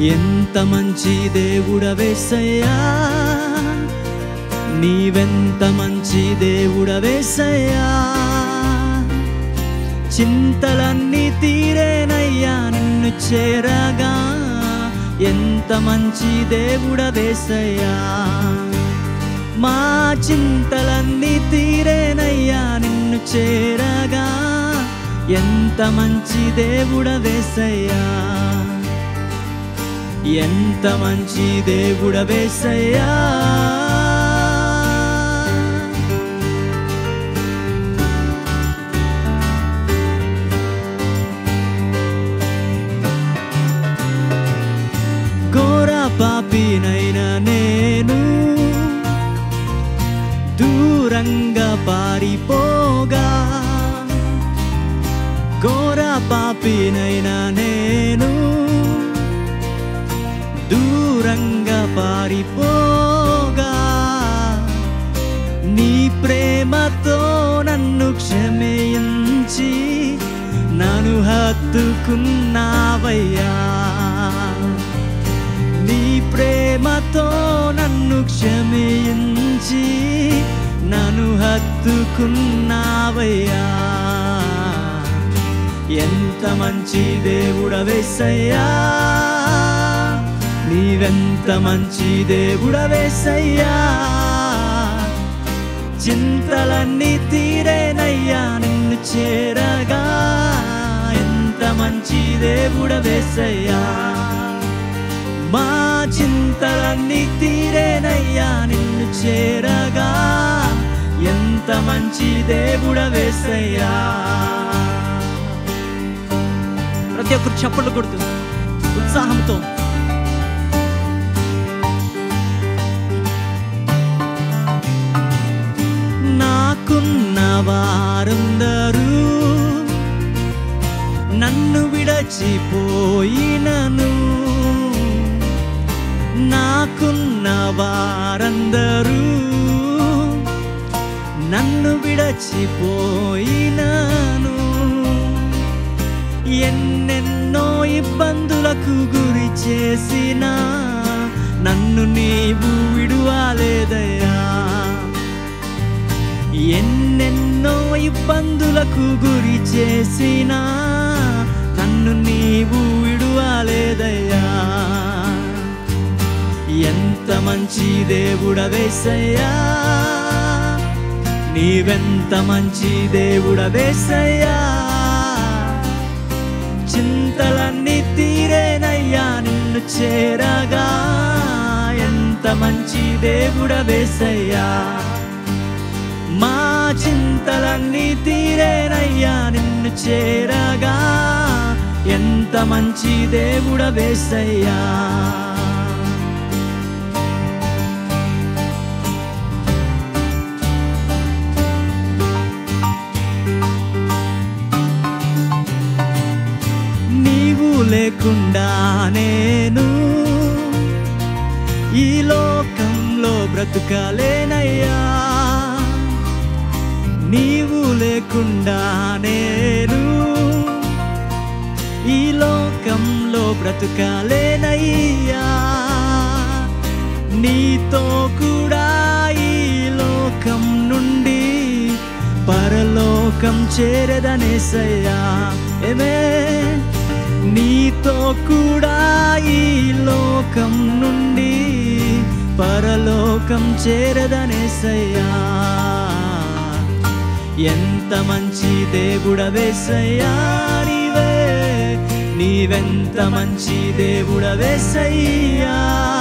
ఎంత మంచి దేవుడవేసయ్యా నీవెంత మంచి దేవుడవేసయ్యా చింతలన్నీ తీరేనయ్యా నిన్ను చేరగా ఎంత మంచి దేవుడవేసయ్యా మా చింతలన్నీ తీరేనయ్యా నిన్ను చేరగా ఎంత మంచి దేవుడవేసయ్యా ఎంత మంచి దేవుడవేసయ్యా ఘోర పాపినైనా నేను దూరంగా పారిపోగా ఘోర పాపినైనా నేను దూరంగా పారిపోగా నీ ప్రేమతో నన్ను క్షమించి నన్ను హత్తుకున్నావయ్యా నీ ప్రేమతో నన్ను క్షమించి నన్ను హత్తుకున్నావయ్యా ఎంత మంచి దేవుడవేసయ్యా నీవెంత మంచి దేవుడవేసయ్యా చింతలన్నీ తీరేనయ్యా నిన్ను చేరగా ఎంత మంచి దేవుడవేసయ్యా మా చింతలన్నీ తీరేనయ్యా నిన్ను చేరగా ఎంత మంచి దేవుడవేసయ్యా ప్రతి ఒక్కరు చప్పట్లు కొడుతూ ఉత్సాహంతో నాకున్న వారందరూ నన్ను విడచిపోయినను నాకున్న వారందరూ నన్ను విడచిపోయినను ఎన్నెన్నో ఇబ్బందులకు గురి చేసిన నన్ను నీవు విడువాలేదయ్యా ఎన్నెన్నో ఇబ్బందులకు గురి చేసిన నన్ను నీవు విడువాలేదయ్యా ఎంత మంచి దేవుడవేసయ్యా నీవెంత మంచి దేవుడవేసయ్యా చింతలన్నీ తీరేనయ్యా నిన్ను చేరగా ఎంత మంచి దేవుడవేసయ్యా మా చింతలన్నీ తీరేనయ్యా నిన్ను చేరగా ఎంత మంచి దేవుడవేసయ్యా నీవు లేకుండా నేను ఈ లోకంలో బ్రతుకలేనయ్యా నీవు లేకుండా నేను ఈ లోకంలో బ్రతుకలేనయ్యా నీతో కూడా ఈ లోకం నుండి పరలోకం చేరదనేసయ్యా ఏమే నీతో కూడా ఈ లోకం నుండి పరలోకం చేరదనేసయ్యా ఎంత మంచి దేవుడవేసయ్యా నీవే నీవెంత మంచి దేవుడవేసయ్యా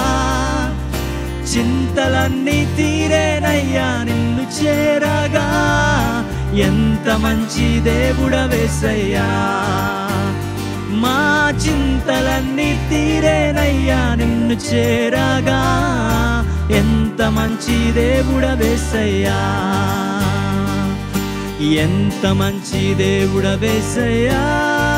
చింతలన్నీ తీరేనయ్యా నిన్ను చేరగా ఎంత మంచి దేవుడవేసయ్యా మా చింతలన్నీ తీరేనయ్యా నిన్ను చేరగా ఎంత మంచి దేవుడవేసయ్యా ఎంత మంచి దేవుడవేసయ్యా